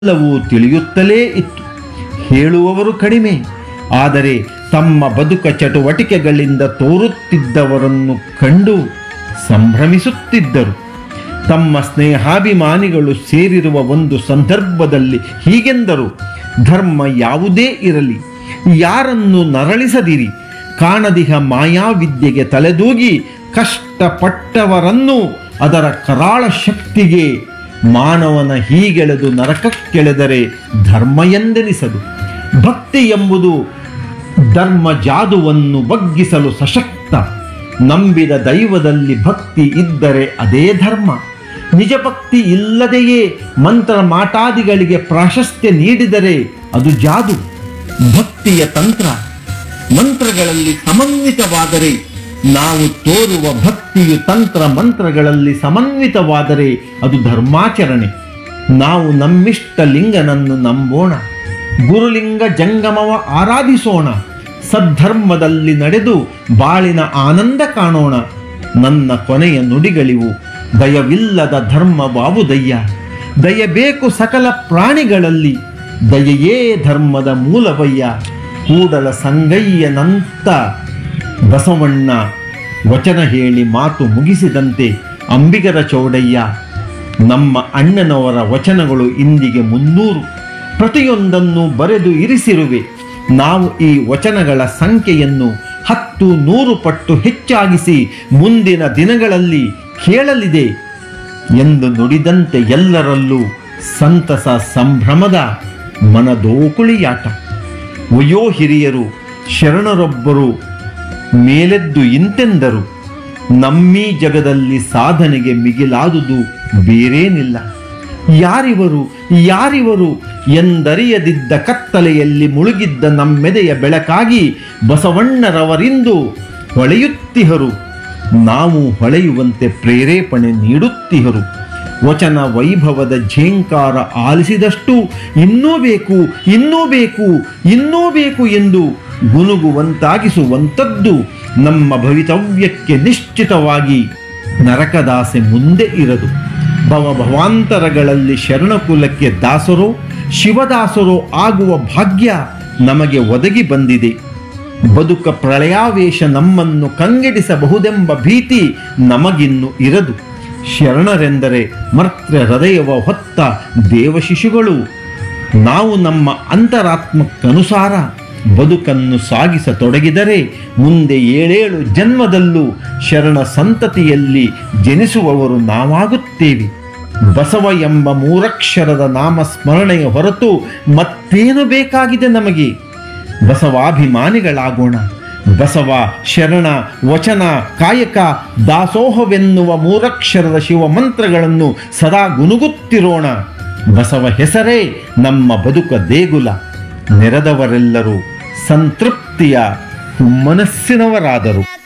ಎಲ್ಲವೂ ತಿಳಿಯುತ್ತಲೇ ಇತ್ತು ಹೇಳುವವರು ಕಡಿಮೆ ಆದರೆ ತಮ್ಮ ಬದುಕ ಚಟುವಟಿಕೆಗಳಿಂದ ತೋರುತ್ತಿದ್ದವರನ್ನು ಕಂಡು ಸಂಭ್ರಮಿಸುತ್ತಿದ್ದರು ತಮ್ಮ ಸ್ನೇಹಾಭಿಮಾನಿಗಳು ಸೇರಿರುವ ಒಂದು ಸಂದರ್ಭದಲ್ಲಿ ಹೀಗೆಂದರು ಧರ್ಮ ಯಾವುದೇ ಇರಲಿ ಯಾರನ್ನು ನರಳಿಸದಿರಿ ಕಾಣದಿಹ ಮಾಯಾವಿದ್ಯೆಗೆ ತಲೆದೂಗಿ ಕಷ್ಟಪಟ್ಟವರನ್ನು ಅದರ ಕರಾಳ ಶಕ್ತಿಗೆ ಮಾನವನ ಹೀಗೆಳೆದು ನರಕಕ್ಕೆಳೆದರೆ ಧರ್ಮ ಎಂದೆನಿಸದು ಭಕ್ತಿ ಎಂಬುದು ಧರ್ಮ ಜಾದುವನ್ನು ಬಗ್ಗಿಸಲು ಸಶಕ್ತ ನಂಬಿದ ದೈವದಲ್ಲಿ ಭಕ್ತಿ ಇದ್ದರೆ ಅದೇ ಧರ್ಮ ನಿಜ ಭಕ್ತಿ ಇಲ್ಲದೆಯೇ ಮಂತ್ರ ಮಾಟಾದಿಗಳಿಗೆ ಪ್ರಾಶಸ್ತ್ಯ ನೀಡಿದರೆ ಅದು ಜಾದು ಭಕ್ತಿಯ ತಂತ್ರ ಮಂತ್ರಗಳಲ್ಲಿ ಸಮನ್ವಿತವಾದರೆ ನಾವು ತೋರುವ ಭಕ್ತಿಯು ತಂತ್ರ ಮಂತ್ರಗಳಲ್ಲಿ ಸಮನ್ವಿತವಾದರೆ ಅದು ಧರ್ಮಾಚರಣೆ ನಾವು ನಮ್ಮಿಷ್ಟ ಲಿಂಗನನ್ನು ನಂಬೋಣ ಗುರುಲಿಂಗ ಜಂಗಮವ ಆರಾಧಿಸೋಣ ಸದ್ಧರ್ಮದಲ್ಲಿ ನಡೆದು ಬಾಳಿನ ಆನಂದ ಕಾಣೋಣ ನನ್ನ ಕೊನೆಯ ನುಡಿಗಳಿವು ದಯವಿಲ್ಲದ ಧರ್ಮವಾವುದಯ್ಯ ದಯ ಬೇಕು ಸಕಲ ಪ್ರಾಣಿಗಳಲ್ಲಿ ದಯೆಯೇ ಧರ್ಮದ ಮೂಲವಯ್ಯ ಕೂಡಲ ಸಂಗಯ್ಯನಂತ ಬಸವಣ್ಣ ವಚನ ಹೇಳಿ ಮಾತು ಮುಗಿಸಿದಂತೆ ಅಂಬಿಗರ ಚೌಡಯ್ಯ ನಮ್ಮ ಅಣ್ಣನವರ ವಚನಗಳು ಇಂದಿಗೆ ಮುನ್ನೂರು ಪ್ರತಿಯೊಂದನ್ನು ಬರೆದು ಇರಿಸಿರುವೆ ನಾವು ಈ ವಚನಗಳ ಸಂಖ್ಯೆಯನ್ನು ಹತ್ತು ನೂರು ಪಟ್ಟು ಹೆಚ್ಚಾಗಿಸಿ ಮುಂದಿನ ದಿನಗಳಲ್ಲಿ ಕೇಳಲಿದೆ ಎಂದು ನುಡಿದಂತೆ ಎಲ್ಲರಲ್ಲೂ ಸಂತಸ ಸಂಭ್ರಮದ ಮನದೋಕುಳಿಯಾಟ ವಯೋ ಹಿರಿಯರು ಶರಣರೊಬ್ಬರು ಮೇಲೆದ್ದು ಇಂತೆಂದರು ನಮ್ಮೀ ಜಗದಲ್ಲಿ ಸಾಧನೆಗೆ ಮಿಗಿಲಾದುದು ಬೇರೇನಿಲ್ಲ ಯಾರಿವರು ಯಾರಿವರು ಎಂದರಿಯದಿದ್ದ ಕತ್ತಲೆಯಲ್ಲಿ ಮುಳುಗಿದ್ದ ನಮ್ಮೆದೆಯ ಬೆಳಕಾಗಿ ಬಸವಣ್ಣರವರಿಂದು ಹೊಳೆಯುತ್ತಿಹರು ನಾವು ಹೊಳೆಯುವಂತೆ ಪ್ರೇರೇಪಣೆ ನೀಡುತ್ತಿಹರು ವಚನ ವೈಭವದ ಝೇಂಕಾರ ಆಲಿಸಿದಷ್ಟು ಇನ್ನೂ ಬೇಕು ಇನ್ನೂ ಬೇಕು ಇನ್ನೂ ಬೇಕು ಎಂದು ಗುನುಗುವಂತಾಗಿಸುವಂಥದ್ದು ನಮ್ಮ ಭವಿತವ್ಯಕ್ಕೆ ನಿಶ್ಚಿತವಾಗಿ ನರಕದಾಸೆ ಮುಂದೆ ಇರದು ಭವ ಭವಾಂತರಗಳಲ್ಲಿ ಶರಣಕುಲಕ್ಕೆ ದಾಸರೋ ಶಿವದಾಸರೋ ಆಗುವ ಭಾಗ್ಯ ನಮಗೆ ಒದಗಿ ಬಂದಿದೆ ಬದುಕ ಪ್ರಳಯಾವೇಶ ನಮ್ಮನ್ನು ಕಂಗೆಡಿಸಬಹುದೆಂಬ ಭೀತಿ ನಮಗಿನ್ನು ಇರದು ಶರಣರೆಂದರೆ ಮರ್ತ್ಯ ಹೃದಯವ ಹೊತ್ತ ದೇವಶಿಶುಗಳು ನಾವು ನಮ್ಮ ಅಂತರಾತ್ಮಕ್ಕನುಸಾರ ಬದುಕನ್ನು ಸಾಗಿಸತೊಡಗಿದರೆ ಮುಂದೆ ಏಳೇಳು ಜನ್ಮದಲ್ಲೂ ಶರಣ ಸಂತತಿಯಲ್ಲಿ ಜನಿಸುವವರು ನಾವಾಗುತ್ತೇವೆ ಬಸವ ಎಂಬ ಮೂರಕ್ಷರದ ನಾಮ ಸ್ಮರಣೆಯ ಹೊರತು ಮತ್ತೇನು ಬೇಕಾಗಿದೆ ನಮಗೆ ಬಸವಾಭಿಮಾನಿಗಳಾಗೋಣ ಬಸವ ಶರಣ ವಚನ ಕಾಯಕ ದಾಸೋಹವೆನ್ನುವ ಮೂರಕ್ಷರದ ಶಿವ ಮಂತ್ರಗಳನ್ನು ಸದಾ ಗುನುಗುತ್ತಿರೋಣ ಬಸವ ಹೆಸರೇ ನಮ್ಮ ಬದುಕ ದೇಗುಲ ನೆರೆದವರೆಲ್ಲರೂ ಸಂತೃಪ್ತಿಯ ಹುಮ್ಮನಸ್ಸಿನವರಾದರು